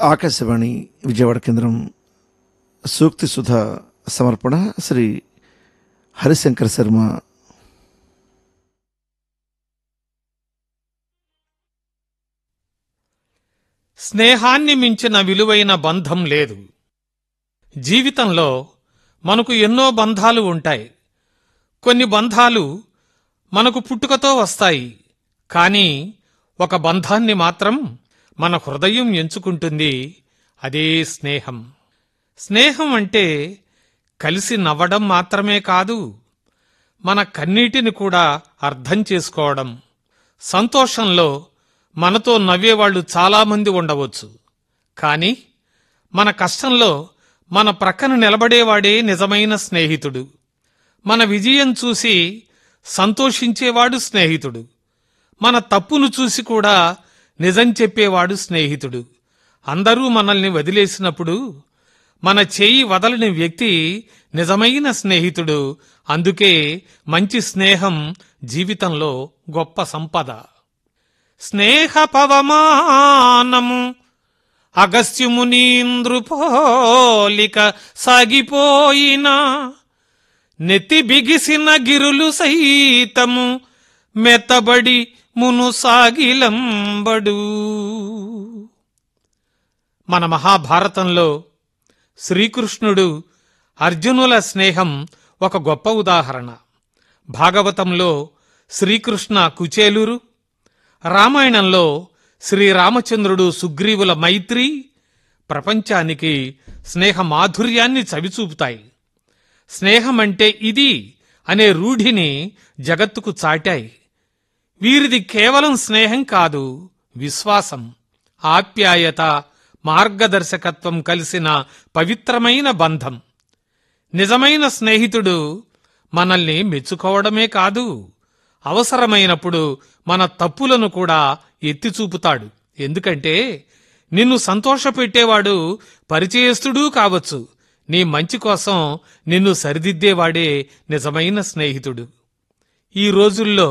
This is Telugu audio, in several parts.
ఆకాశవాణి విజయవాడ కేంద్రం సూక్తి సుధ సమర్పణ శ్రీ హరిశంకర్ శర్మ స్నేహాన్ని మించిన విలువైన బంధం లేదు జీవితంలో మనకు ఎన్నో బంధాలు ఉంటాయి కొన్ని బంధాలు మనకు పుట్టుకతో వస్తాయి కానీ ఒక బంధాన్ని మాత్రం మన హృదయం ఎంచుకుంటుంది అదే స్నేహం స్నేహం అంటే కలిసి నవ్వడం మాత్రమే కాదు మన కన్నీటిని కూడా అర్థం చేసుకోవడం సంతోషంలో మనతో నవ్వేవాళ్లు చాలామంది ఉండవచ్చు కానీ మన కష్టంలో మన ప్రక్కన నిలబడేవాడే నిజమైన స్నేహితుడు మన విజయం చూసి సంతోషించేవాడు స్నేహితుడు మన తప్పును చూసి కూడా నిజం చెప్పేవాడు స్నేహితుడు అందరూ మనల్ని వదిలేసినప్పుడు మన చేయి వదలని వ్యక్తి నిజమైన స్నేహితుడు అందుకే మంచి స్నేహం జీవితంలో గొప్ప సంపద స్నేహ పవమానము అగస్త్యమునీంద్రుపోలిక సాగిపోయిన నెత్తి బిగిసిన గిరులు సైతము మెత్తబడి మును సాగిలంబడు మన మహాభారతంలో శ్రీకృష్ణుడు అర్జునుల స్నేహం ఒక గొప్ప ఉదాహరణ భాగవతంలో శ్రీకృష్ణ కుచేలురు రామాయణంలో శ్రీరామచంద్రుడు సుగ్రీవుల మైత్రి ప్రపంచానికి స్నేహ మాధుర్యాన్ని చవిచూపుతాయి స్నేహమంటే ఇది అనే రూఢిని జగత్తుకు చాటాయి వీరిది కేవలం స్నేహం కాదు విశ్వాసం ఆప్యాయత మార్గదర్శకత్వం కలిసిన పవిత్రమైన బంధం నిజమైన స్నేహితుడు మనల్ని మెచ్చుకోవడమే కాదు అవసరమైనప్పుడు మన తప్పులను కూడా ఎత్తి చూపుతాడు ఎందుకంటే నిన్ను సంతోషపెట్టేవాడు పరిచయస్తుడూ కావచ్చు నీ మంచి కోసం నిన్ను సరిదిద్దేవాడే నిజమైన స్నేహితుడు ఈ రోజుల్లో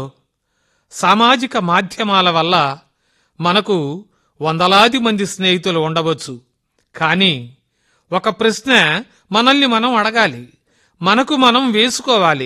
సామాజిక మాధ్యమాల వల్ల మనకు వందలాది మంది స్నేహితులు ఉండవచ్చు కానీ ఒక ప్రశ్న మనల్ని మనం అడగాలి మనకు మనం వేసుకోవాలి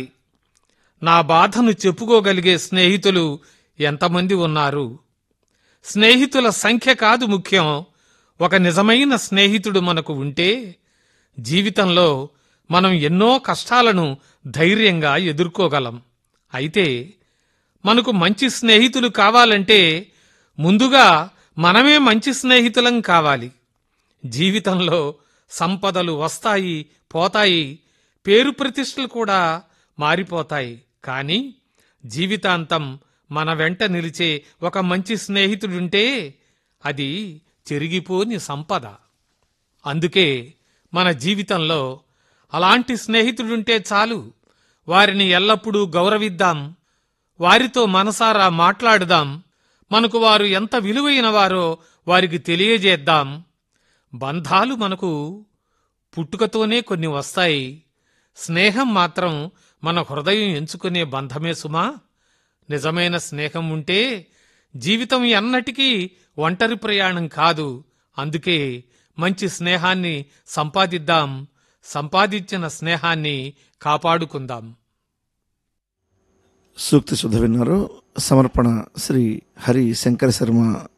నా బాధను చెప్పుకోగలిగే స్నేహితులు ఎంతమంది ఉన్నారు స్నేహితుల సంఖ్య కాదు ముఖ్యం ఒక నిజమైన స్నేహితుడు మనకు ఉంటే జీవితంలో మనం ఎన్నో కష్టాలను ధైర్యంగా ఎదుర్కోగలం అయితే మనకు మంచి స్నేహితులు కావాలంటే ముందుగా మనమే మంచి స్నేహితులం కావాలి జీవితంలో సంపదలు వస్తాయి పోతాయి పేరు ప్రతిష్టలు కూడా మారిపోతాయి కానీ జీవితాంతం మన వెంట నిలిచే ఒక మంచి స్నేహితుడుంటే అది చెరిగిపోని సంపద అందుకే మన జీవితంలో అలాంటి స్నేహితుడుంటే చాలు వారిని ఎల్లప్పుడూ గౌరవిద్దాం వారితో మనసారా మాట్లాడుదాం మనకు వారు ఎంత విలువైన వారో వారికి తెలియజేద్దాం బంధాలు మనకు పుట్టుకతోనే కొన్ని వస్తాయి స్నేహం మాత్రం మన హృదయం ఎంచుకునే బంధమే సుమా నిజమైన స్నేహం ఉంటే జీవితం ఎన్నటికీ ఒంటరి ప్రయాణం కాదు అందుకే మంచి స్నేహాన్ని సంపాదిద్దాం సంపాదించిన స్నేహాన్ని కాపాడుకుందాం సూక్తి సుధ విన్నారు సమర్పణ శ్రీ హరి శంకర శర్మ